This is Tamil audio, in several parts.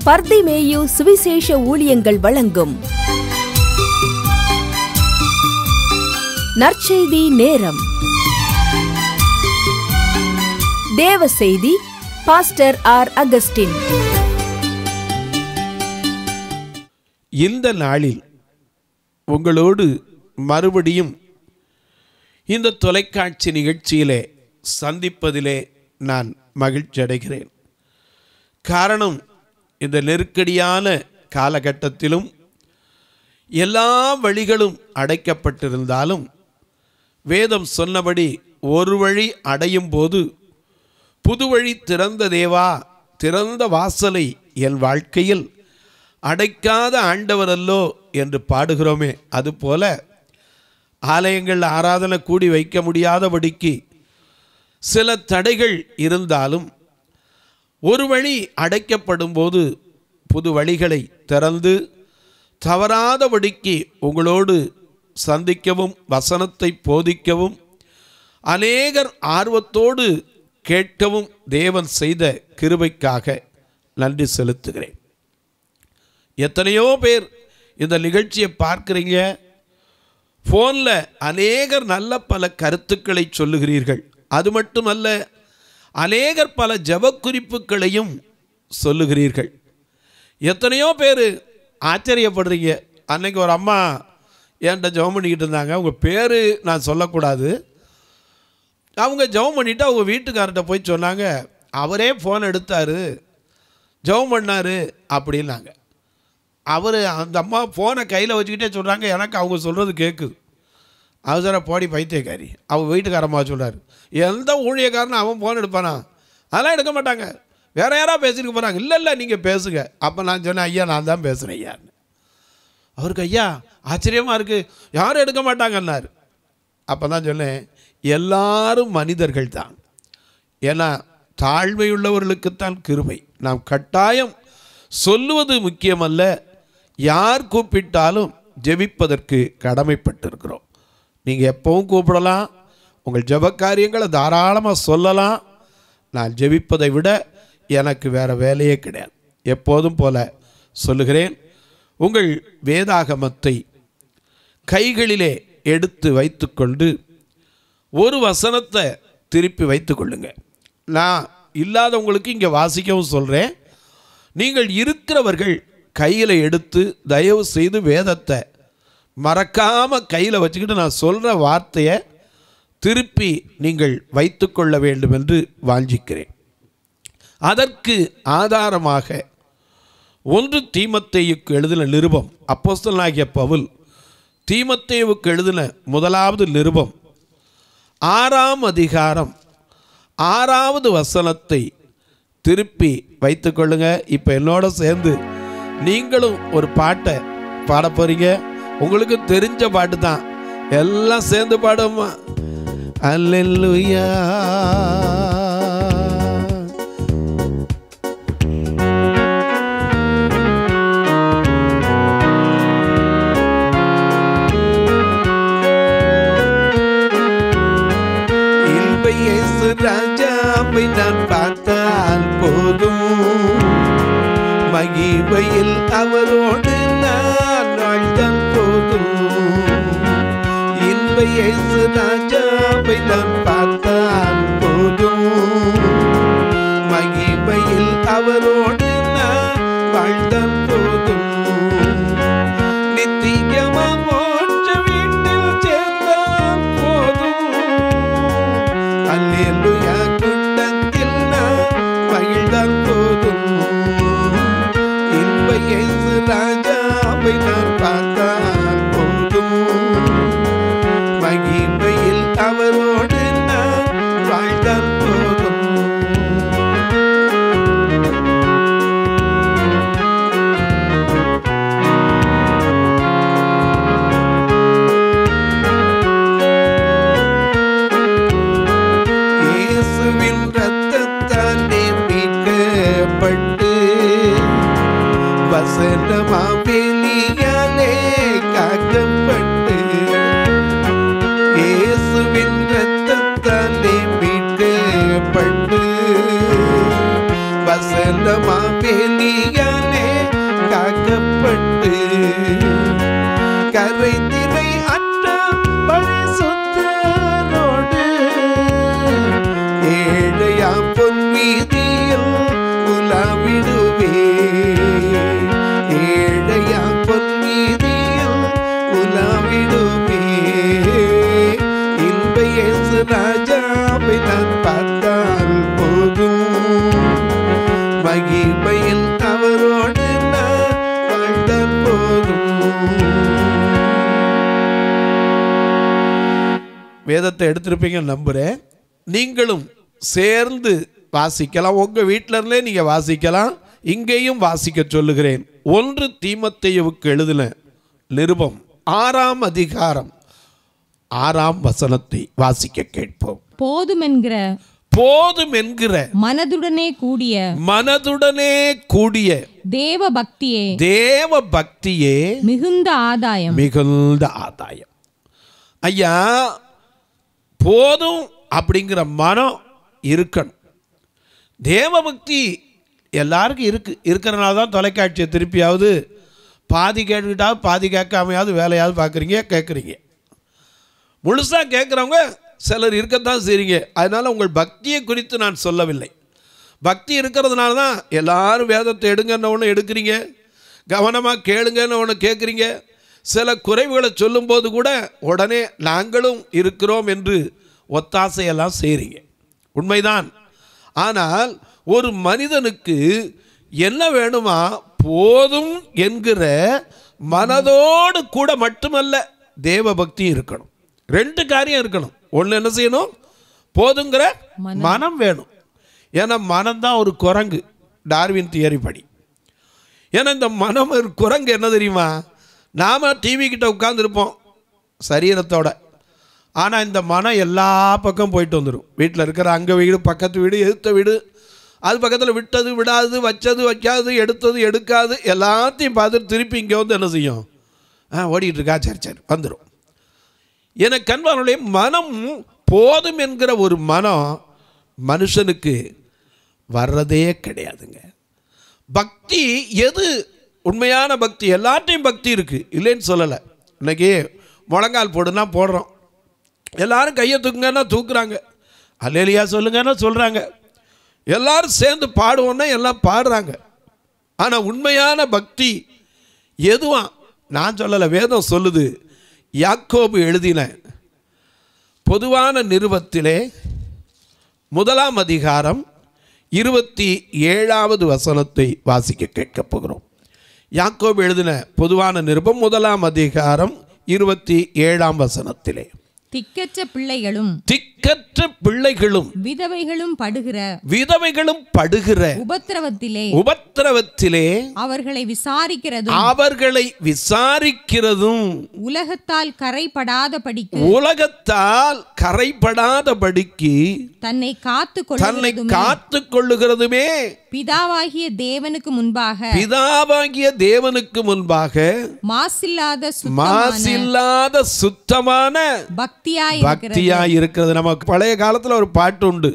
பர்திமேயு சுவிசேஷ ஊழியங்கள் வழங்கும் நற்செய்தி நேரம் தேவ செய்தி பாஸ்டர் ஆர் அகஸ்டின் இந்த நாளில் உங்களோடு மறுபடியும் இந்த தொலைக்காட்சி நிகழ்ச்சியிலே சந்திப்பதிலே நான் மகிழ்ச்சி அடைகிறேன் காரணம் இந்த நெருக்கடியான காலகட்டத்திலும் எல்லா வழிகளும் அடைக்கப்பட்டிருந்தாலும் வேதம் சொன்னபடி ஒரு வழி அடையும் போது புது வழி திறந்த தேவா திறந்த வாசலை என் வாழ்க்கையில் அடைக்காத ஆண்டவரல்லோ என்று பாடுகிறோமே அதுபோல ஆலயங்கள் ஆராதனை கூடி வைக்க முடியாதபடிக்கு சில தடைகள் இருந்தாலும் ஒரு வழி அடைக்கப்படும் போது புது வழிகளை திறந்து தவறாதபடிக்கு உங்களோடு சந்திக்கவும் வசனத்தை போதிக்கவும் அநேகர் ஆர்வத்தோடு கேட்கவும் தேவன் செய்த கிருபைக்காக நன்றி செலுத்துகிறேன் எத்தனையோ பேர் இந்த நிகழ்ச்சியை பார்க்குறீங்க ஃபோனில் அநேகர் நல்ல பல கருத்துக்களை சொல்லுகிறீர்கள் அது மட்டுமல்ல அநேகர் பல ஜபக்குறிப்புகளையும் சொல்லுகிறீர்கள் எத்தனையோ பேர் ஆச்சரியப்படுறீங்க அன்னைக்கு ஒரு அம்மா என்கிட்ட ஜெபம் பண்ணிக்கிட்டு இருந்தாங்க அவங்க பேர் நான் சொல்லக்கூடாது அவங்க ஜெபம் பண்ணிவிட்டு அவங்க வீட்டுக்கார்ட்ட போய் சொன்னாங்க அவரே ஃபோன் எடுத்தார் ஜெபம் பண்ணார் அப்படின்னாங்க அவர் அந்த அம்மா ஃபோனை கையில் வச்சுக்கிட்டே சொல்கிறாங்க எனக்கு அவங்க சொல்கிறது கேட்குது அவசர போடி பைத்தியக்காரி அவன் வீட்டுக்காரம்மா சொல்கிறார் எந்த ஊழியக்காரனும் அவன் ஃபோன் எடுப்பானா அதெல்லாம் எடுக்க மாட்டாங்க வேற யாராவது பேசிட்டு போகிறாங்க இல்லை இல்லை நீங்கள் பேசுங்க அப்போ நான் சொன்னேன் ஐயா நான் தான் பேசுகிறேன் ஐயான்னு அவருக்கு ஐயா ஆச்சரியமாக இருக்குது யாரும் எடுக்க மாட்டாங்கன்னாரு அப்போ தான் சொன்னேன் எல்லாரும் மனிதர்கள் தான் ஏன்னா தாழ்மையுள்ளவர்களுக்குத்தான் கிருபை நாம் கட்டாயம் சொல்லுவது முக்கியமல்ல யார் கூப்பிட்டாலும் ஜெபிப்பதற்கு கடமைப்பட்டிருக்கிறோம் நீங்கள் எப்பவும் கூப்பிடலாம் உங்கள் ஜெப காரியங்களை தாராளமாக சொல்லலாம் நான் ஜெபிப்பதை விட எனக்கு வேறு வேலையே கிடையாது எப்போதும் போல சொல்லுகிறேன் உங்கள் வேதாகமத்தை கைகளிலே எடுத்து வைத்துக்கொண்டு ஒரு வசனத்தை திருப்பி வைத்துக்கொள்ளுங்க நான் இல்லாதவங்களுக்கு இங்கே வாசிக்கவும் சொல்கிறேன் நீங்கள் இருக்கிறவர்கள் கையில் எடுத்து தயவு செய்து வேதத்தை மறக்காமல் கையில் வச்சுக்கிட்டு நான் சொல்கிற வார்த்தையை திருப்பி நீங்கள் வைத்துக்கொள்ள வேண்டும் என்று வாஞ்சிக்கிறேன் அதற்கு ஆதாரமாக ஒன்று தீமத்தேயுக்கு எழுதின நிருபம் அப்போஸ்தலனாகிய பவுல் தீமத்தேவுக்கு எழுதின முதலாவது நிருபம் ஆறாம் அதிகாரம் ஆறாவது வசனத்தை திருப்பி வைத்துக்கொள்ளுங்க இப்போ என்னோட சேர்ந்து நீங்களும் ஒரு பாட்டை பாட போறீங்க உங்களுக்கு தெரிஞ்ச பாட்டு தான் எல்லாம் சேர்ந்து பாடுமா அல்லேலூயா இல்பை இயேசு ராஜாவை நான் பார்த்தால் போதும் மகிமையில் அவரோடு நான் வாழ்ந்தால் போதும் இல்பை இயேசு ராஜாவை நான் பார்த்தால் போதும் மகிமையில் அவரோடு நான் வாழ்ந்தால் போதும் நித்தியமா மோட்ச வீட்டில் சேர்ந்தால் போதும் அல்லேலூயா கூட்டத்தில் நான் மகிழ்ந்தால் போதும் இன்ப இயேசு ராஜாவை நான் பார்த்தால் போதும் மகிமையில் அவரோடு நான் வாழ்ந்தால் போதும் இயேசுவின் ரத்தத்தாலே மீட்கப்பட்டு வசனமா வெளியாலே காக்கப்பட்டு இயேசுவின் ரத்தத்தாலே மீட்கப்பட்டு வசனமா வெளியாலே காக்கப்பட்டு கரை திரை அற்ற பரிசுத்தரோடு ஏழையா பொன் வீதியில் உலாவிடுவே ஏழையா பொன் வீதியில் உலாவிடுவே இன்ப இயேசு ராஜாவை நான் பார்த்தால் போதும் மகிமையில் அவரோடு நான் வாழ்ந்தால் போதும் வேதத்தை எடுத்திருப்பீங்கன்னு நம்புகிறேன் நீங்களும் சேர்ந்து வாசிக்கலாம் உங்கள் வீட்டில இருந்தே நீங்கள் வாசிக்கலாம் இங்கேயும் வாசிக்க சொல்லுகிறேன் ஒன்று தீமத்தையுவுக்கு எழுதின நிருபம் ஆறாம் அதிகாரம் ஆறாம் வசனத்தை வாசிக்க கேட்போம் போதுமென்கிற போதும் என்கிற மனதுடனே கூடிய மனதுடனே கூடிய தேவ பக்தியே தேவ பக்தியே மிகுந்த ஆதாயம் மிகுந்த ஆதாயம் ஐயா போதும் அப்படிங்கிற மனம் இருக்கணும் தேவபக்தி எல்லாருக்கும் இருக்கு இருக்கிறனால தான் தொலைக்காட்சியை திருப்பியாவது பாதி கேட்டுக்கிட்டாவது பாதி கேட்காமையாவது வேலையாவது பார்க்குறீங்க கேட்குறீங்க முழுசாக கேட்குறவங்க சிலர் இருக்கத்தான் செய்றீங்க அதனால் உங்கள் பக்தியை குறித்து நான் சொல்லவில்லை பக்தி இருக்கிறதுனால தான் எல்லாரும் வேதத்தை எடுங்கன்னு ஒன்று எடுக்கிறீங்க கவனமாக கேளுங்கன்னு ஒன்று கேட்குறீங்க சில குறைவுகளை சொல்லும்போது கூட உடனே நாங்களும் இருக்கிறோம் என்று ஒத்தாசையெல்லாம் செய்கிறீங்க உண்மைதான் ஆனால் ஒரு மனிதனுக்கு என்ன வேணுமா போதும் என்கிற மனதோடு கூட மட்டுமல்ல தேவ பக்தி இருக்கணும் ரெண்டு காரியம் இருக்கணும் ஒன்று என்ன செய்யணும் போதுங்கிற மனம் வேணும் ஏன்னா மனம்தான் ஒரு குரங்கு டார்வின் தியரி படி ஏன்னா இந்த மனம் ஒரு குரங்கு என்ன தெரியுமா நாம் டிவி கிட்ட உட்காந்துருப்போம் சரீரத்தோட ஆனால் இந்த மனம் எல்லா பக்கம் போயிட்டு வந்துடும் வீட்டில் இருக்கிற அங்கே வீடு பக்கத்து வீடு எதிர்த்த வீடு அது பக்கத்தில் விட்டது விடாது வச்சது வைக்காது எடுத்தது எடுக்காது எல்லாத்தையும் பார்த்துட்டு திருப்பி இங்கே வந்து என்ன செய்யும் ஆ ஓடிட்டு இருக்கா சரி சரி வந்துடும் எனக்கு கண்பானுடைய மனம் போதும் என்கிற ஒரு மனம் மனுஷனுக்கு வர்றதே கிடையாதுங்க பக்தி எது உண்மையான பக்தி எல்லாத்தையும் பக்தி இருக்குது இல்லைன்னு சொல்லலை இன்னைக்கு முழங்கால் போடுனா போடுறோம் எல்லாரும் கையை தூக்குங்கன்னா தூக்குறாங்க அல்லேலியா சொல்லுங்கன்னா சொல்கிறாங்க எல்லாரும் சேர்ந்து பாடுவோன்னா எல்லாம் பாடுறாங்க ஆனால் உண்மையான பக்தி எதுவா நான் சொல்லலை வேதம் சொல்லுது யாக்கோபு எழுதின பொதுவான நிருபத்திலே முதலாம் அதிகாரம் இருபத்தி ஏழாவது வசனத்தை வாசிக்க கேட்கப் போகிறோம் யாக்கோபு எழுதின பொதுவான நிருபம் முதலாம் அதிகாரம் இருபத்தி ஏழாம் வசனத்திலே திக்கற்ற பிள்ளைகளும் திக்கற்ற பிள்ளைகளும் விதவைகளும் படுகிற விதவைகளும் படுகிற உபத்திரவத்திலே உபத்திரவத்திலே அவர்களை விசாரிக்கிறதும் அவர்களை விசாரிக்கிறதும் உலகத்தால் கரைபடாதபடிக்கு உலகத்தால் கரைபடாதபடிக்கு தன்னை காத்து தன்னை கொள்ளுகிறதுமே காத்து கொள்ளுகிறதுமே பிதாவாகிய தேவனுக்கு முன்பாக பிதாவாகிய தேவனுக்கு முன்பாக மாசில்லாத சுத்தமான மாசில்லாத சுத்தமான பக்தியாய் இருக்கிறது பக்தியா இருக்கிறது நமக்கு பழைய காலத்துல ஒரு பாட்டு உண்டு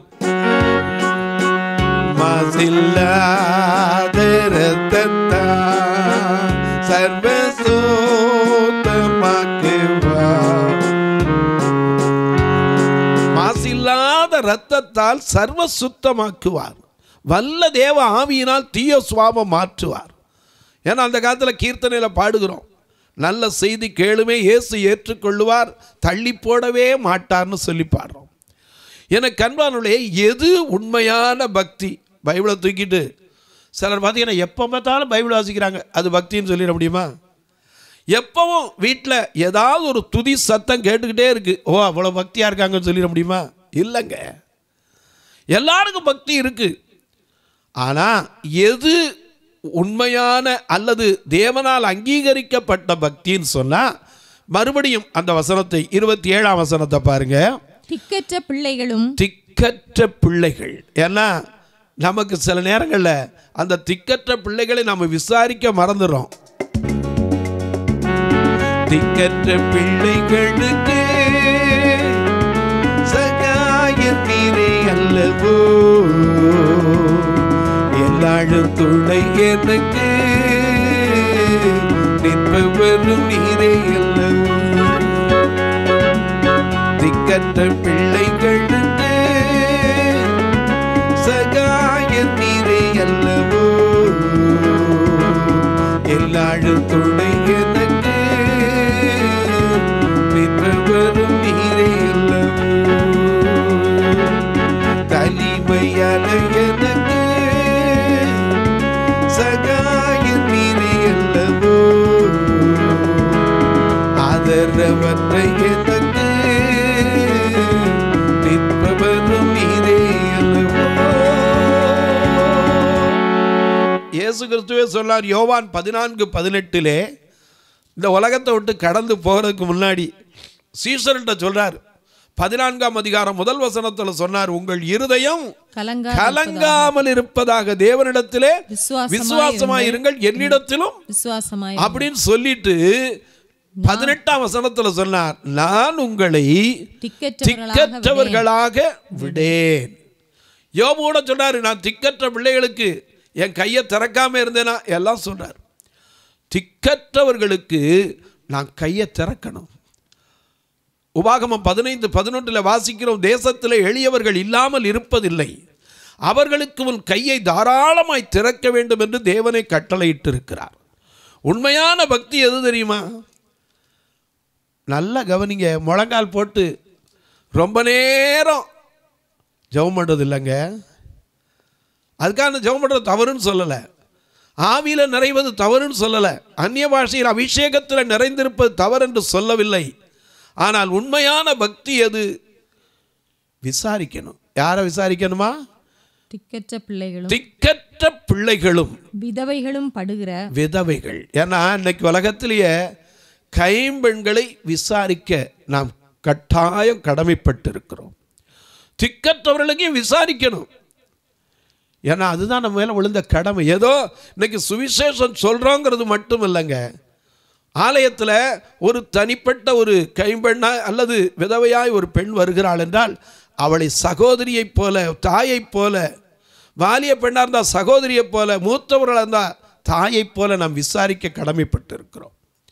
மாசில்லாத ரத்தத்தா சர்வ சுத்தமாக்குவா மாசில்லாத ரத்தத்தால் சர்வ சுத்தமாக்குவார் வல்ல தேவ ஆவியினால் தீய சுவாபம் மாற்றுவார் ஏன்னா அந்த காலத்தில் கீர்த்தனையில் பாடுகிறோம் நல்ல செய்தி கேளுமே இயேசு ஏற்றுக்கொள்ளுவார் தள்ளி போடவே மாட்டார்னு சொல்லி பாடுறோம் எனக்கு கண்பானுடைய எது உண்மையான பக்தி பைபிளை தூக்கிட்டு சிலர் பார்த்தீங்கன்னா எப்போ பார்த்தாலும் பைபிள் வாசிக்கிறாங்க அது பக்தின்னு சொல்லிட முடியுமா எப்பவும் வீட்டில் ஏதாவது ஒரு துதி சத்தம் கேட்டுக்கிட்டே இருக்கு ஓ அவ்வளோ பக்தியாக இருக்காங்கன்னு சொல்லிட முடியுமா இல்லைங்க எல்லாருக்கும் பக்தி இருக்கு ஆனால் எது உண்மையான அல்லது தேவனால் அங்கீகரிக்கப்பட்ட பக்தின்னு சொன்னால் மறுபடியும் அந்த வசனத்தை இருபத்தி ஏழாம் வசனத்தை பாருங்க திக்கற்ற பிள்ளைகளும் திக்கற்ற பிள்ளைகள் ஏன்னா நமக்கு சில நேரங்களில் அந்த திக்கற்ற பிள்ளைகளை நம்ம விசாரிக்க மறந்துடுறோம் திக்கற்ற பிள்ளைகளுக்கு சகாய நீரே அல்லவோ எல்லாழும் துணை எனக்கு நிற்பவரும் நீரே அல்லவோ திக்கற்ற பிள்ளைகளுக்கு சகாய நீரே அல்லவோ எல்லாழும் துணை எனக்கு நிற்பவரும் நீரே அல்லவோ தனிமையான எனக்கு சகாய நீரே அல்லவோ ஆதரவற்ற எனக்கு நிற்பவரும் நீரே அல்லவோ இயேசு கிறிஸ்துவே சொன்னார் யோவான் பதினான்கு பதினெட்டிலே இந்த உலகத்தை விட்டு கடந்து போகிறதுக்கு முன்னாடி சீசர்கிட்ட சொல்றார் பதினான்காம் அதிகாரம் முதல் வசனத்தில் சொன்னார் உங்கள் இருதயம் கலங்கா கலங்காமல் இருப்பதாக தேவனிடத்திலே விசுவாசமாய் விசுவாசமாய் இருங்கள் என்னிடத்திலும் விசுவாசமாய் அப்படின்னு சொல்லிட்டு பதினெட்டாம் வசனத்துல சொன்னார் நான் உங்களை திக்கற்றவர்களாக திக்கற்றவர்களாக விடேன் யோபு கூட சொன்னாரு நான் திக்கற்ற பிள்ளைகளுக்கு என் கையை திறக்காம இருந்தேனா எல்லாம் சொல்றார் திக்கற்றவர்களுக்கு நான் கையை திறக்கணும் உபாகமம் பதினைந்து பதினொன்றில் வாசிக்கிறோம் தேசத்தில் எளியவர்கள் இல்லாமல் இருப்பதில்லை அவர்களுக்கு உன் கையை தாராளமாய் திறக்க வேண்டும் என்று தேவனை கட்டளையிட்டிருக்கிறார் உண்மையான பக்தி எது தெரியுமா நல்லா கவனிங்க முழங்கால் போட்டு ரொம்ப நேரம் ஜெபம் பண்ணுறது இல்லைங்க அதுக்கான ஜெபம் பண்ணுறது தவறுன்னு சொல்லலை ஆவியில் நிறைவது தவறுன்னு சொல்லலை அந்நிய பாஷையில் அபிஷேகத்தில் நிறைந்திருப்பது தவறு என்று சொல்லவில்லை ஆனால் உண்மையான பக்தி எது விசாரிக்கணும் யாரை விசாரிக்கணுமா திக்கற்ற பிள்ளைகளும் திக்கற்ற பிள்ளைகளும் விதவைகளும் படுகிற விதவைகள் ஏன்னா இன்னைக்கு உலகத்திலேயே கைம்பெண்களை விசாரிக்க நாம் கட்டாயம் கடமைப்பட்டிருக்கிறோம் திக்கற்றவர்களுக்கும் விசாரிக்கணும் ஏன்னா அதுதான் நம்ம மேலே விழுந்த கடமை ஏதோ இன்னைக்கு சுவிசேஷம் சொல்கிறோங்கிறது மட்டும் இல்லைங்க ஆலயத்தில் ஒரு தனிப்பட்ட ஒரு கைம்பெண்ணா அல்லது விதவையாய் ஒரு பெண் வருகிறாள் என்றால் அவளை சகோதரியைப் போல தாயைப் போல வாலிய பெண்ணாக இருந்தால் சகோதரியைப் போல மூத்தவர்களாக இருந்தால் தாயைப் போல நாம் விசாரிக்க கடமைப்பட்டிருக்கிறோம்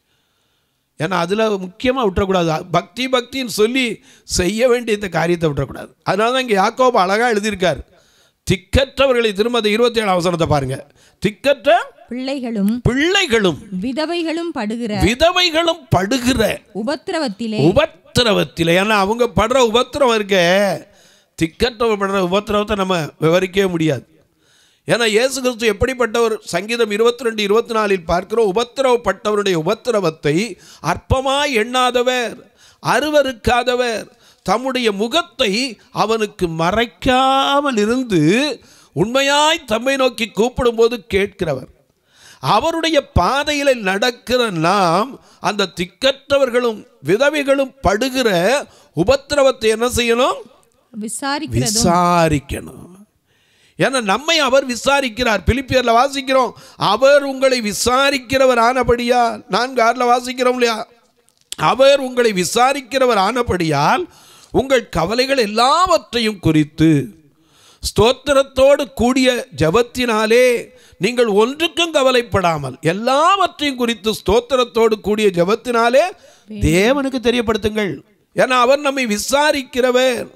ஏன்னா அதில் முக்கியமாக விட்டுறக்கூடாது பக்தி பக்தின்னு சொல்லி செய்ய வேண்டிய இந்த காரியத்தை விட்டுறக்கூடாது அதனால தான் இங்கே யாக்கோபு அழகாக எழுதியிருக்கார் திக்கற்றவர்களை திரும்ப அந்த இருபத்தி ஏழு அவசரத்தை பாருங்க திக்கற்ற பிள்ளைகளும் பிள்ளைகளும் விதவைகளும் படுகிற விதவைகளும் படுகிற உபத்திரவத்திலே உபத்திரவத்தில் ஏன்னா அவங்க படுற உபத்திரவம் இருக்க திக்கற்றவர் படுற உபத்திரவத்தை நம்ம விவரிக்கவே முடியாது ஏன்னா இயேசு கிறிஸ்து எப்படிப்பட்டவர் சங்கீதம் இருபத்தி ரெண்டு இருபத்தி நாலில் பார்க்கிறோம் உபத்திரவப்பட்டவருடைய உபத்திரவத்தை அற்பமாய் எண்ணாதவர் அருவருக்காதவர் தம்முடைய முகத்தை அவனுக்கு மறைக்காமல் இருந்து உண்மையாய் தம்மை நோக்கி கூப்பிடும்போது கேட்கிறவர் அவருடைய பாதையில் நடக்கிற நாம் அந்த திக்கற்றவர்களும் விதவைகளும் படுகிற உபத்திரவத்தை என்ன செய்யணும் விசாரிக்கிறதும் விசாரிக்கணும் ஏன்னா நம்மை அவர் விசாரிக்கிறார் பிலிப்பியர்ல வாசிக்கிறோம் அவர் உங்களை விசாரிக்கிறவர் ஆனபடியா நான்கு ஆறில் வாசிக்கிறோம் இல்லையா அவர் உங்களை விசாரிக்கிறவர் ஆனபடியால் உங்கள் கவலைகள் எல்லாவற்றையும் குறித்து ஸ்தோத்திரத்தோடு கூடிய ஜபத்தினாலே நீங்கள் ஒன்றுக்கும் கவலைப்படாமல் எல்லாவற்றையும் குறித்து ஸ்தோத்திரத்தோடு கூடிய ஜபத்தினாலே தேவனுக்கு தெரியப்படுத்துங்கள் ஏன்னா அவர் நம்மை விசாரிக்கிறவர்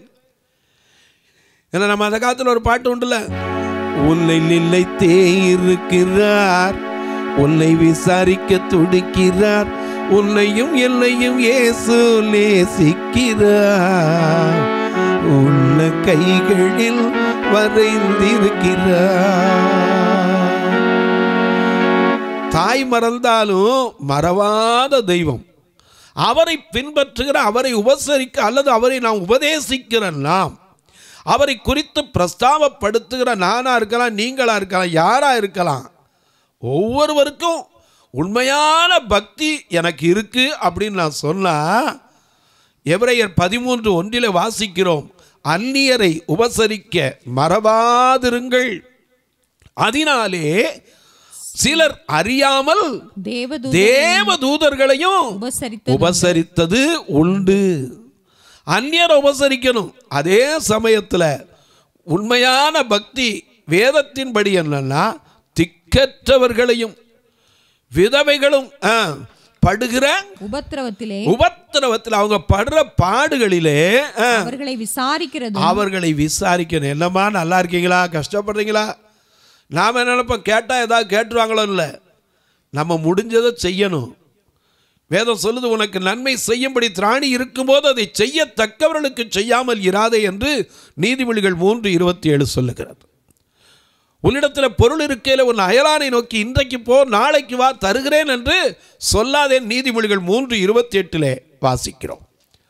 ஏன்னா நம்ம அந்த காலத்தில் ஒரு பாட்டு உண்டுல உன்னை நிலைத்தே இருக்கிறார் உன்னை விசாரிக்க துடிக்கிறார் உன்னையும் என்னையும் இயேசு நேசிக்கிறார் உள்ள கைகளில் வரைந்திருக்கிறார் தாய் மறந்தாலும் மறவாத தெய்வம் அவரை பின்பற்றுகிற அவரை உபசரிக்க அல்லது அவரை நாம் உபதேசிக்கிற நாம் அவரை குறித்து பிரஸ்தாபப்படுத்துகிற நானா இருக்கலாம் நீங்களா இருக்கலாம் யாரா இருக்கலாம் ஒவ்வொருவருக்கும் உண்மையான பக்தி எனக்கு இருக்கு அப்படின்னு நான் சொன்னா எபிரேயர் பதிமூன்று ஒன்றில் வாசிக்கிறோம் அந்நியரை உபசரிக்க மறவாதிருங்கள் அதனாலே சிலர் அறியாமல் தேவதூ தேவ தூதர்களையும் உபசரித்த உபசரித்தது உண்டு அந்நியரை உபசரிக்கணும் அதே சமயத்தில் உண்மையான பக்தி வேதத்தின்படி என்னன்னா திக்கற்றவர்களையும் விதவைகளும் ஆ, படுகிற உபத்திரவத்திலே உபத்திரவத்தில் அவங்க படுற பாடுகளிலே ஆ, அவர்களை விசாரிக்கிறதும் அவர்களை விசாரிக்கணும் என்னம்மா நல்லா இருக்கீங்களா கஷ்டப்படுறீங்களா நாம் என்ன நினைப்போம் கேட்டால் ஏதாவது கேட்டுருவாங்களோ இல்லை நம்ம முடிஞ்சதை செய்யணும் வேதம் சொல்லுது உனக்கு நன்மை செய்யும்படி திராணி இருக்கும்போது அதை செய்யத்தக்கவர்களுக்கு செய்யாமல் இராதே என்று நீதிமொழிகள் மூன்று இருபத்தி ஏழு சொல்லுகிறது உன்னிடத்தில் பொருள் இருக்கையில் உன் அயலானை நோக்கி இன்றைக்கு போ நாளைக்கு வா தருகிறேன் என்று சொல்லாதே நீதிமொழிகள் மூன்று இருபத்தி எட்டிலே வாசிக்கிறோம்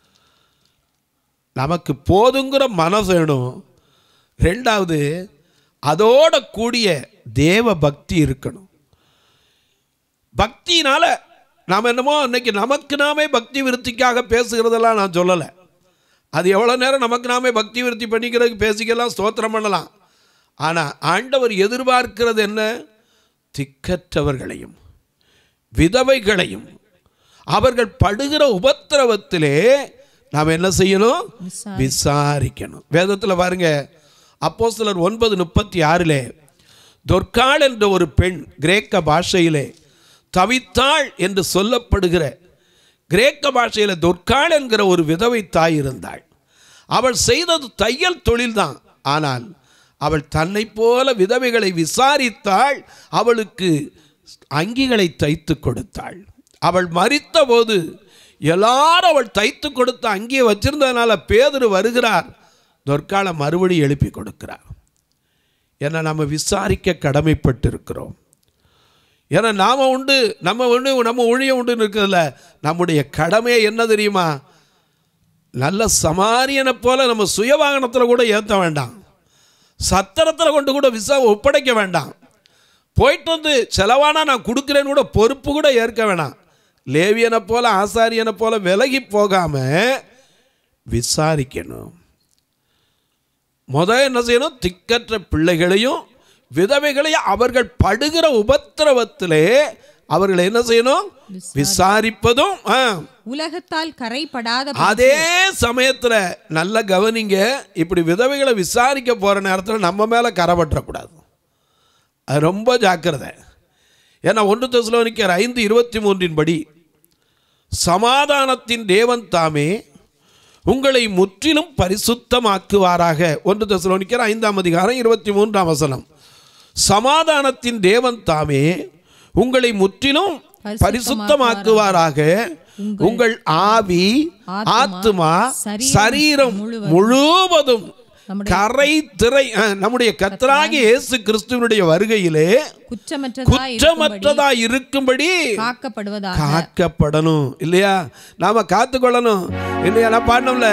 நமக்கு போதுங்கிற மனசு வேணும் ரெண்டாவது அதோட கூடிய தேவ பக்தி இருக்கணும் பக்தினால நாம் என்னமோ இன்னைக்கு நமக்கு நாமே பக்தி விருத்திக்காக பேசுகிறதெல்லாம் நான் சொல்லலை அது எவ்வளோ நேரம் நமக்கு நாமே பக்தி விருத்தி பண்ணிக்கிறதுக்கு பேசிக்கலாம் ஸ்தோத்திரம் பண்ணலாம் ஆனால் ஆண்டவர் எதிர்பார்க்கிறது என்ன திக்கற்றவர்களையும் விதவைகளையும் அவர்கள் படுகிற உபத்திரவத்திலே நாம் என்ன செய்யணும் விசாரிக்கணும் வேதத்தில் பாருங்க அப்போ சிலர் ஒன்பது முப்பத்தி ஆறிலே தொர்க்காள் என்ற ஒரு பெண் கிரேக்க பாஷையிலே தவித்தாள் என்று சொல்லப்படுகிற கிரேக்க பாஷையில் தொர்க்காள் என்கிற ஒரு விதவை தாய் இருந்தாள் அவள் செய்தது தையல் தொழில்தான் ஆனால் அவள் தன்னை போல விதவைகளை விசாரித்தாள் அவளுக்கு அங்கிகளை தைத்து கொடுத்தாள் அவள் மறித்த போது எல்லாரும் அவள் தைத்து கொடுத்த அங்கியை வச்சிருந்ததுனால பேதர் வருகிறார் தொற்கால மறுபடி எழுப்பி கொடுக்கிறார் ஏன்னா நம்ம விசாரிக்க கடமைப்பட்டிருக்கிறோம் ஏன்னா நாம் உண்டு நம்ம உண்டு நம்ம ஊழியம் உண்டுன்னு இருக்கிறதுல நம்முடைய கடமை என்ன தெரியுமா நல்ல சமாரியனை போல நம்ம சுய வாகனத்தில் கூட ஏற்ற வேண்டாம் சத்திரத்தில் கொண்டு கூட விசா ஒப்படைக்க வேண்டாம் போயிட்டு வந்து செலவானா நான் கொடுக்குறேன்னு கூட பொறுப்பு கூட ஏற்க வேணாம் லேவியனை போல ஆசாரியனை போல விலகி போகாம விசாரிக்கணும் முத என்ன செய்யணும் திக்கற்ற பிள்ளைகளையும் விதவைகளையும் அவர்கள் படுகிற உபத்திரவத்திலே அவர்கள் என்ன செய்யணும் விசாரிப்பதும் ஆ, உலகத்தால் கரைப்படாத அதே சமயத்தில் நல்ல கவனிங்க இப்படி விதவைகளை விசாரிக்க போகிற நேரத்தில் நம்ம மேலே கரப்பற்றக்கூடாது அது ரொம்ப ஜாக்கிரதை ஏன்னா ஒன்று தெசலோனிக்கர் ஐந்து இருபத்தி மூன்றின் படி சமாதானத்தின் தேவன் தாமே உங்களை முற்றிலும் பரிசுத்தமாக்குவாராக ஒன்று தெசலோனிக்கர் ஐந்தாம் அதிகாரம் இருபத்தி மூன்றாம் வசனம் சமாதானத்தின் தேவன் தாமே உங்களை முற்றிலும் பரிசுத்தமாக்குவாராக உங்கள் ஆவி ஆத்துமா சரீரம் முழுவதும் கரை திரை அஹ், நம்முடைய கத்தராகிய இயேசு கிறிஸ்துவனுடைய வருகையிலே குற்றமற்றதாய் குற்றமற்றதா இருக்கும்படி காக்கப்படுவதாக காக்கப்படணும் இல்லையா நாம காத்துக்கொள்ளணும் இல்லையா நான் பாடணும்ல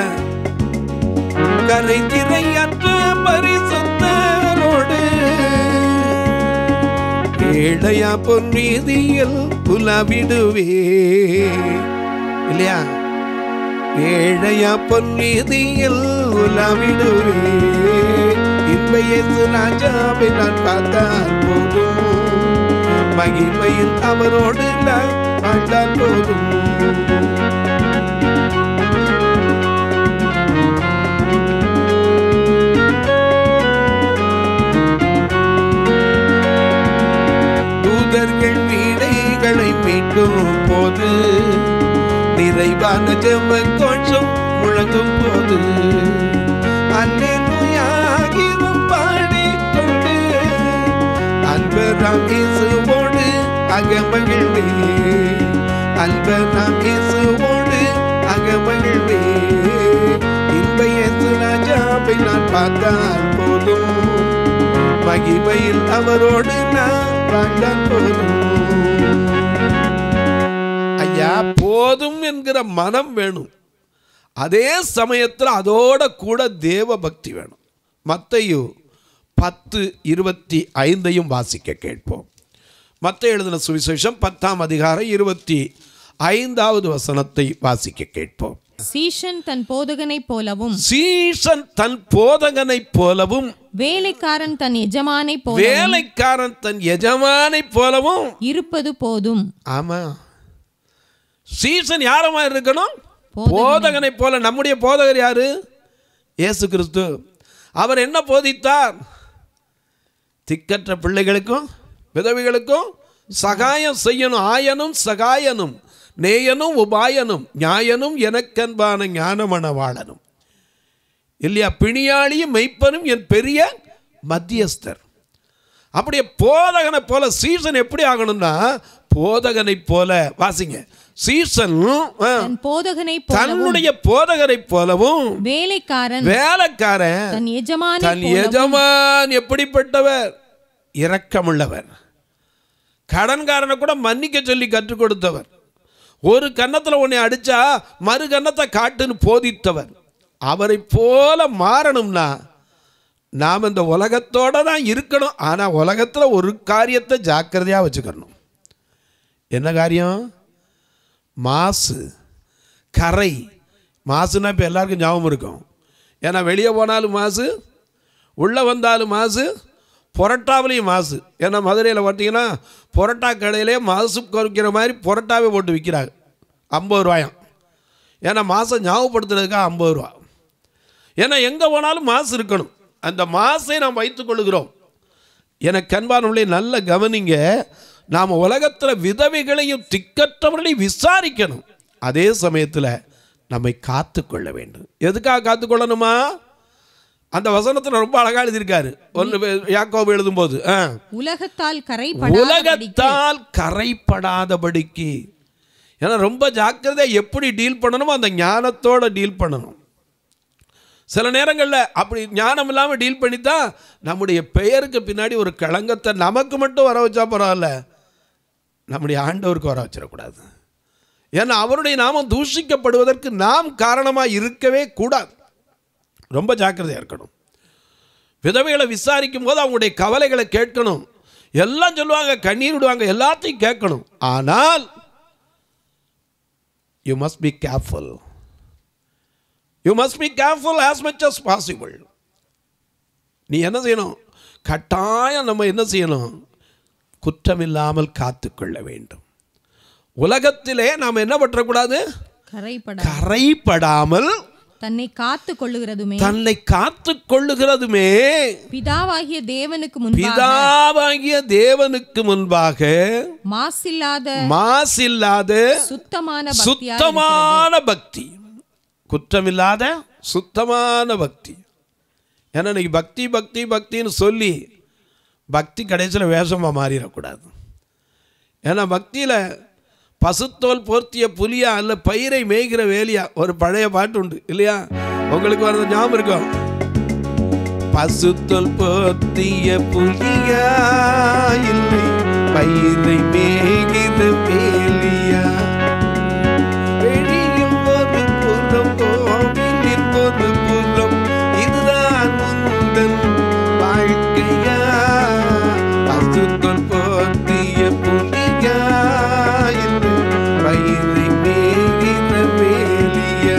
கரை திரையற்ற பரிசுத்தரோடு ஏழையா பொன்னீதியில் புலவிடுவே இல்லையா ஏழையா பொன்னீதியில் உலவிடுவே இன்பையேசு ராஜாவை நான் பார்த்தால் போதும் மகிமையில் அவரோடு நான் வாழ்ந்தால் போதும் தூதர்கள் வீடைகளை மீட்கும் போது நிறைவான ஜெப கோஷம் முழங்கும் போது அல்லேலூயாகிரும் பாடிக்கொண்டு அன்பராம் இயேசுவோடு அகமகிழ்வே அன்பராம் இயேசுவோடு அகமகிழ்வே இன்ப இயேசு ராஜாவை நான் பார்த்தால் போதும் மகிமையில் அவரோடு நான் வாழ்ந்தால் போதும் ஐயா போதும் என்கிற மனம் வேணும் அதே சமயத்தில் அதோட கூட தேவ பக்தி வேணும் மத்தையு பத்து இருபத்தி ஐந்தையும் வாசிக்க கேட்போம் மத்த எழுதின சுவிசேஷம் பத்தாம் அதிகாரம் இருபத்தி ஐந்தாவது வசனத்தை வாசிக்க கேட்போம் சீஷன் தன் போதகனைப் போலவும் சீசன் தன் போதகனைப் போலவும் வேலைக்காரன் தன் எஜமானைப் போல வேலைக்காரன் தன் எஜமானைப் போலவும் இருப்பது போதும் ஆமா சீசன் யாரமா இருக்கணும் போதகனை. போதகனை போல நம்முடைய போதகர் யாரு இயேசு கிறிஸ்து அவர் என்ன போதித்தார் திக்கற்ற பிள்ளைகளுக்கும் விதவைகளுக்கும் சகாயம் செய்யணும் ஆயனும் சகாயனும் நேயனும் உபாயனும் நியாயனும் எனக்கன்பான ஞானமணவாளனும் இல்லையா பிணியாளியும் மெய்ப்பனும் என் பெரிய மத்தியஸ்தர் அப்படியே போதகனை போல சீசன் எப்படி ஆகணும்னா போதகனை போல வாசிங்க சீசன் ஆ, தன் போதகனை போலவும் தன்னுடைய போதகரை போலவும் வேலைக்காரன் வேலைக்காரன் தன் எஜமானை தன் போலவும் எஜமான் எப்படிப்பட்டவர் இரக்கமுள்ளவர் கடன்காரனை கூட மன்னிக்க சொல்லி கற்றுக் கொடுத்தவர் ஒரு கன்னத்தில் உன்னை அடிச்சா மறு கன்னத்தை காட்டுன்னு போதித்தவர் அவரை போல மாறணும்னா நாம் இந்த உலகத்தோட தான் இருக்கணும் ஆனால் உலகத்தில் ஒரு காரியத்தை ஜாக்கிரதையாக வச்சுக்கணும் என்ன காரியம் மாசு கரை மாசுனா இப்போ எல்லாருக்கும் ஞாபகம் இருக்கும் ஏன்னா வெளியே போனாலும் மாசு உள்ளே வந்தாலும் மாசு புரட்டாவிலையும் மாசு ஏன்னா மதுரையில் பார்த்தீங்கன்னா புரட்டா கடையிலே மாசு குறைக்கிற மாதிரி புரட்டாவே போட்டு விற்கிறாங்க ஐம்பது ரூபாயாம் ஏன்னா மாதம் ஞாபகப்படுத்துறதுக்காக ஐம்பது ரூபா ஏன்னா எங்கே போனாலும் மாசு இருக்கணும் அந்த மாசை நாம் வைத்துக்கொள்கிறோம் எனக்கு கண்பானுள்ளே நல்ல கவனிங்க நாம் உலகத்தில் விதவைகளையும் திக்கற்றவர்களையும் விசாரிக்கணும் அதே சமயத்தில் நம்மை காத்துக்கொள்ள வேண்டும் எதுக்காக காத்துக்கொள்ளணுமா அந்த வசனத்தில் ரொம்ப அழகா எழுதியிருக்காரு ஒன்று யாக்கோபு எழுதும்போது ஆ. உலகத்தால் கரைப்படாதபடிக்கு உலகத்தால் கரைப்படாதபடிக்கு ஏன்னா ரொம்ப ஜாக்கிரதை எப்படி டீல் பண்ணணுமோ அந்த ஞானத்தோட டீல் பண்ணணும் சில நேரங்களில் அப்படி ஞானம் இல்லாமல் டீல் பண்ணி தான் நம்முடைய பெயருக்கு பின்னாடி ஒரு களங்கத்தை நமக்கு மட்டும் வர வச்சா பரவாயில்ல நம்முடைய ஆண்டவருக்கு வர வச்சிடக்கூடாது ஏன்னா அவருடைய நாமம் தூஷிக்கப்படுவதற்கு நாம் காரணமாக இருக்கவே கூடாது ரொம்ப ஜாக்கிரதையாக இருக்கணும் விதவைகளை விசாரிக்கும் போது அவங்களுடைய கவலைகளை கேட்கணும் எல்லாம் சொல்லுவாங்க கண்ணீர் விடுவாங்க எல்லாத்தையும் கேட்கணும் ஆனால் you must be careful you must be careful as much as possible நீ என்ன செய்யணும் கட்டாயம் நம்ம என்ன செய்யணும் குற்றமில்லாமல் காத்துக்கொள்ள வேண்டும் உலகத்திலே நாம் என்ன பற்றக்கூடாது கரைப்பட கரைப்படாமல் தன்னை காத்து கொள்ளுகிறதுமே தன்னை காத்து கொள்ளுகிறதுமே பிதாவாகிய தேவனுக்கு முன்பாக பிதாவாகிய தேவனுக்கு முன்பாக மாசில்லாத மாசில்லாத சுத்தமான பக்தியா இருக்கிறது. சுத்தமான பக்தி குற்றமில்லாத சுத்தமான பக்தி ஏன்னா இன்னைக்கு பக்தி பக்தி பக்தின்னு சொல்லி பக்தி கடைசியில் வேஷமாக மாறிடக்கூடாது ஏன்னா பக்தியில் பசுத்தோல் போர்த்திய புலியா அல்ல பயிரை மேய்கிற வேலியா ஒரு பழைய பாட்டு உண்டு இல்லையா உங்களுக்கு வரது ஞாபகம் இருக்கும் பசுத்தோல் போர்த்திய புலியா இல்லை பயிரை மேய்கிற வேலியா வெளியில் ஒரு புறம் கோவிலில் ஒரு புறம் இதுதான் முந்தன் வாழ்க்கையா பசுத்தொல் போத்திய புலியா என்று பயிரை மேகிற வேலியா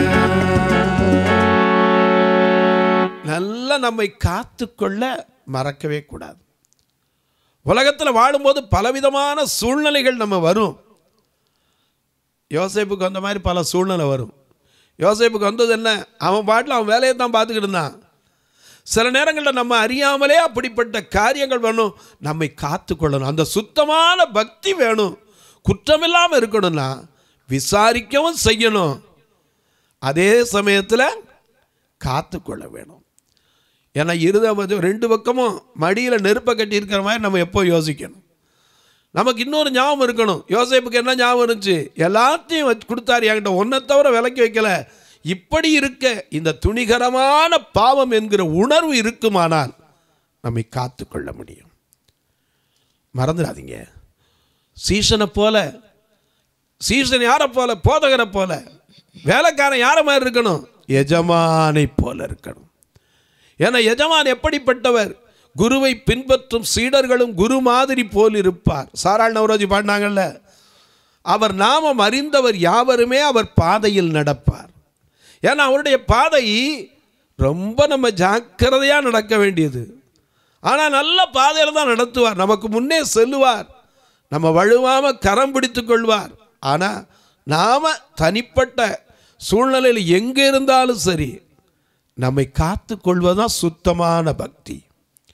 நல்லா நம்மை காத்துக்கொள்ள மறக்கவே கூடாது உலகத்தில் வாழும்போது பலவிதமான சூழ்நிலைகள் நம்ம வரும் யோசேப்புக்கு வந்த மாதிரி பல சூழ்நிலை வரும் யோசேப்புக்கு வந்தது என்ன அவன் பாட்டில் அவன் வேலையை தான் பார்த்துக்கிட்டு இருந்தான் சில நேரங்களில் நம்ம அறியாமலே அப்படிப்பட்ட காரியங்கள் வேணும் நம்மை காத்துக்கொள்ளணும் அந்த சுத்தமான பக்தி வேணும் குற்றமில்லாமல் இருக்கணும்னா விசாரிக்கவும் செய்யணும் அதே சமயத்தில் காத்துக்கொள்ள வேணும் ஏன்னா இருத ரெண்டு பக்கமும் மடியில் நெருப்பை கட்டி இருக்கிற மாதிரி நம்ம எப்போ யோசிக்கணும் நமக்கு இன்னொரு ஞாபகம் இருக்கணும் யோசேப்புக்கு என்ன ஞாபகம் இருந்துச்சு எல்லாத்தையும் வச்சு கொடுத்தாரு என்கிட்ட ஒன்றை தவிர விலைக்கு வைக்கல இப்படி இருக்க இந்த துணிகரமான பாவம் என்கிற உணர்வு இருக்குமானால் நம்மை காத்துக்கொள்ள முடியும் மறந்துடாதீங்க சீசனை போல சீசன் யாரை போல போதகரை போல வேலைக்காரன் யாரை மாதிரி இருக்கணும் எஜமானை போல இருக்கணும் ஏன்னா எஜமான் எப்படிப்பட்டவர் குருவை பின்பற்றும் சீடர்களும் குரு மாதிரி போல் இருப்பார் சாராள் நவரோஜி பாடினாங்கல்ல அவர் நாமம் அறிந்தவர் யாவருமே அவர் பாதையில் நடப்பார் ஏன்னா அவருடைய பாதை ரொம்ப நம்ம ஜாக்கிரதையாக நடக்க வேண்டியது ஆனால் நல்ல பாதையில் தான் நடத்துவார் நமக்கு முன்னே செல்லுவார் நம்ம வழுவாமல் கரம் பிடித்து கொள்வார் ஆனால் நாம் தனிப்பட்ட சூழ்நிலையில் எங்கே இருந்தாலும் சரி நம்மை காத்து கொள்வதுதான் சுத்தமான பக்தி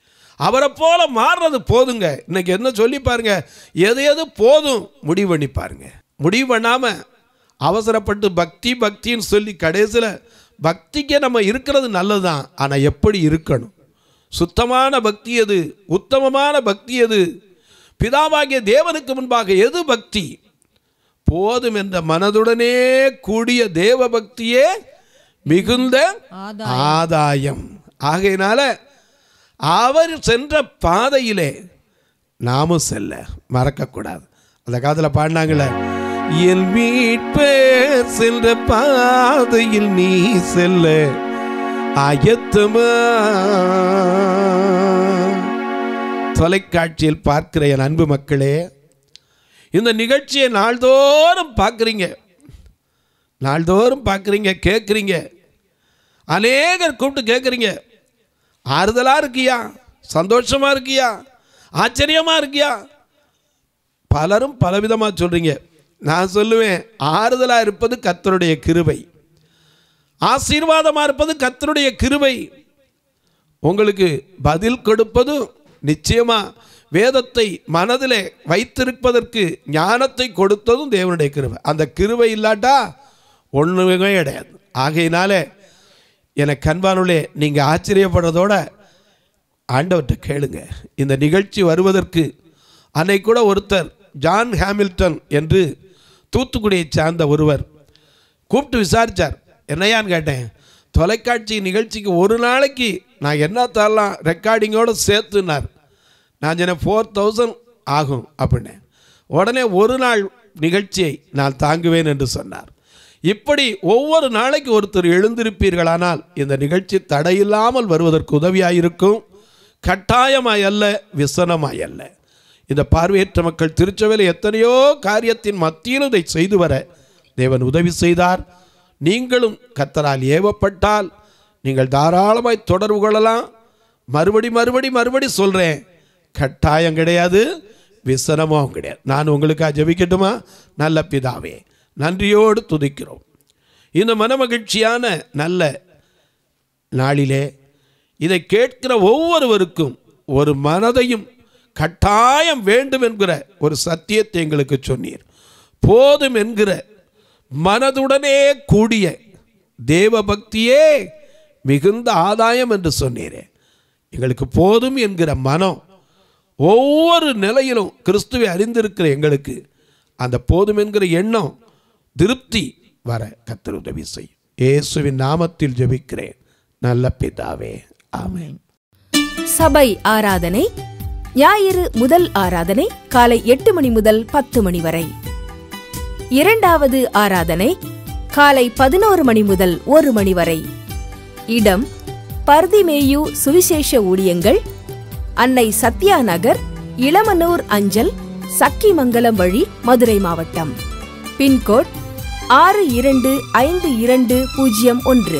அவரை போல மாறுறது போதுங்க இன்னைக்கு என்ன சொல்லி பாருங்க எது எது போதும் முடிவு பண்ணி பாருங்க முடிவு பண்ணாமல் அவசரப்பட்டு பக்தி பக்தின்னு சொல்லி கடைசியில் பக்திக்கே நம்ம இருக்கிறது நல்லது தான் ஆனால் எப்படி இருக்கணும் சுத்தமான பக்தி எது உத்தமமான பக்தி எது பிதாவாகிய தேவனுக்கு முன்பாக எது பக்தி போதும் என்ற மனதுடனே கூடிய தேவ பக்தியே மிகுந்த ஆதாயம். ஆதாயம் ஆகையினால அவர் சென்ற பாதையிலே நாமும் செல்ல மறக்கக்கூடாது அந்த காலத்தில் பாடினாங்களே என் மீட்பேர் சென்ற பாதையில் நீ செல்ல ஆயத்தமா தொலைக்காட்சியில் பார்க்கிற என் அன்பு மக்களே இந்த நிகழ்ச்சியை நாள்தோறும் பார்க்குறீங்க நாள்தோறும் பார்க்குறீங்க கேட்குறீங்க அநேகர் கூப்பிட்டு கேட்குறீங்க ஆறுதலாக இருக்கியா சந்தோஷமாக இருக்கியா ஆச்சரியமாக இருக்கியா பலரும் பலவிதமாக சொல்கிறீங்க நான் சொல்லுவேன் ஆறுதலாக இருப்பது கர்த்தருடைய கிருபை ஆசீர்வாதமாக இருப்பது கர்த்தருடைய கிருபை உங்களுக்கு பதில் கொடுப்பதும் நிச்சயமாக வேதத்தை மனதிலே வைத்திருப்பதற்கு ஞானத்தை கொடுத்ததும் தேவனுடைய கிருபை அந்த கிருபை இல்லாட்டா ஒன்றுமே கிடையாது ஆகையினாலே எனக்கு அன்பானுள்ளே நீங்கள் ஆச்சரியப்படுறதோட ஆண்டவர்கிட்ட கேளுங்க இந்த நிகழ்ச்சி வருவதற்கு அன்னைக்கு கூட ஒருத்தர் ஜான் ஹாமில்டன் என்று தூத்துக்குடியை சார்ந்த ஒருவர் கூப்பிட்டு விசாரித்தார் என்னையான்னு கேட்டேன் தொலைக்காட்சி நிகழ்ச்சிக்கு ஒரு நாளைக்கு நான் என்ன தரலாம் ரெக்கார்டிங்கோடு சேர்த்துனார் நான் சொன்னேன் ஃபோர் தௌசண்ட் ஆகும் அப்படின்னேன் உடனே ஒரு நாள் நிகழ்ச்சியை நான் தாங்குவேன் என்று சொன்னார் இப்படி ஒவ்வொரு நாளைக்கு ஒருத்தர் எழுந்திருப்பீர்களானால் இந்த நிகழ்ச்சி தடையில்லாமல் வருவதற்கு உதவியாயிருக்கும் கட்டாயமாய் அல்ல விசனமாய் அல்ல இந்த பார்வையற்ற மக்கள் திருச்சபையில் எத்தனையோ காரியத்தின் மத்தியிலும் இதை செய்து வர தேவன் உதவி செய்தார் நீங்களும் கத்தரால் ஏவப்பட்டால் நீங்கள் தாராளமாய் தொடர்பு கொள்ளலாம் மறுபடி மறுபடி மறுபடி சொல்கிறேன் கட்டாயம் கிடையாது விசனமும் கிடையாது நான் உங்களுக்காக ஜெபிக்கட்டுமா நல்ல பிதாவே நன்றியோடு துதிக்கிறோம் இந்த மனமகிழ்ச்சியான நல்ல நாளிலே இதை கேட்கிற ஒவ்வொருவருக்கும் ஒரு மனதையும் கட்டாயம் வேண்டும் என்கிற ஒரு சத்தியத்தை எங்களுக்கு சொன்னீர் போதும் என்கிற மனதுடனே கூடிய தேவ பக்தியே மிகுந்த ஆதாயம் என்று சொன்னீரே எங்களுக்கு போதும் என்கிற மனம் ஒவ்வொரு நிலையிலும் கிறிஸ்துவை அறிந்திருக்கிற எங்களுக்கு அந்த போதும் என்கிற எண்ணம் திருப்தி வர கத்தர் உதவி செய்யும் இயேசுவின் நாமத்தில் ஜெபிக்கிறேன் நல்ல பிதாவே ஆமென் சபை ஆராதனை ஞாயிறு முதல் ஆராதனை காலை எட்டு மணி முதல் பத்து மணி வரை இரண்டாவது ஆராதனை காலை பதினோரு மணி முதல் ஒரு மணி வரை இடம் பர்திமேயு சுவிசேஷ ஊழியங்கள் அன்னை சத்யா நகர் இளமனூர் அஞ்சல் சக்கிமங்கலம் வழி மதுரை மாவட்டம் பின்கோட் ஆறு இரண்டு ஐந்து இரண்டு பூஜ்ஜியம் ஒன்று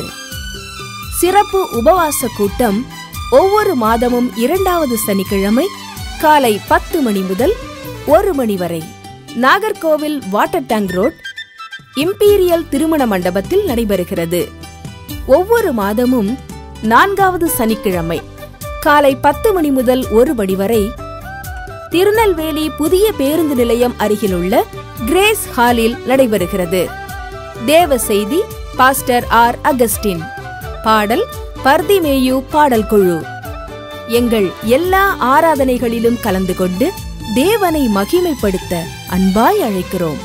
சிறப்பு உபவாச கூட்டம் ஒவ்வொரு மாதமும் இரண்டாவது சனிக்கிழமை காலை பத்து மணி முதல் ஒரு மணி வரை Nagercoil water tank road imperial திருமண மண்டபத்தில் நடைபெறுகிறது ஒவ்வொரு மாதமும் நான்காவது சனிக்கிழமை காலை பத்து மணி முதல் ஒரு மணி வரை திருநெல்வேலி புதிய பேருந்து நிலையம் அருகிலுள்ள கிரேஸ் ஹாலில் நடைபெறுகிறது தேவ செய்தி பாஸ்டர் ஆர் அகஸ்டின் பாடல் பர்திமேயு பாடல் குழு எங்கள் எல்லா ஆராதனைகளிலும் கலந்து கொண்டு தேவனை மகிமைப்படுத்த அன்பாய் அழைக்கிறோம்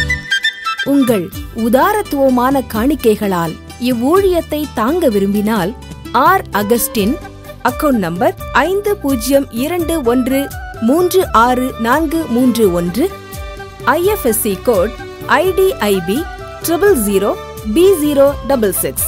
உங்கள் உதாரத்துவமான காணிக்கைகளால் இவ்வூழியத்தை தாங்க விரும்பினால் ஆர் அகஸ்டின் அக்கவுண்ட் நம்பர் ஐந்து பூஜ்ஜியம் இரண்டு ஒன்று மூன்று ஆறு நான்கு மூன்று ஒன்று IFSC code IDIB triple zero B zero double six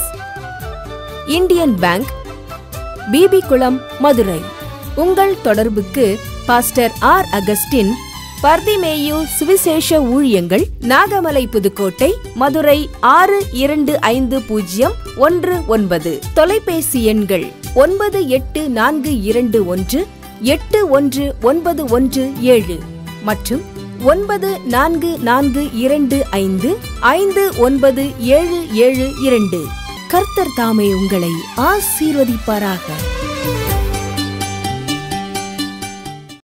Indian bank B B Kulam Madurai உங்கள் தொடர்புக்கு பாஸ்டர் ஆர் அகஸ்டின் பர்திமேயு சுவிசேஷ ஊழியங்கள் நாகமலை புதுக்கோட்டை மதுரை ஆறு இரண்டு ஐந்து பூஜ்ஜியம் ஒன்று ஒன்பது தொலைபேசி எண்கள் ஒன்பது எட்டு நான்கு இரண்டு ஒன்று எட்டு ஒன்று ஒன்பது ஒன்று ஏழு மற்றும் ஒன்பது நான்கு நான்கு இரண்டு ஐந்து ஐந்து ஒன்பது ஏழு ஏழு இரண்டு கர்த்தர் தாமே உங்களை ஆசீர்வதிப்பாராக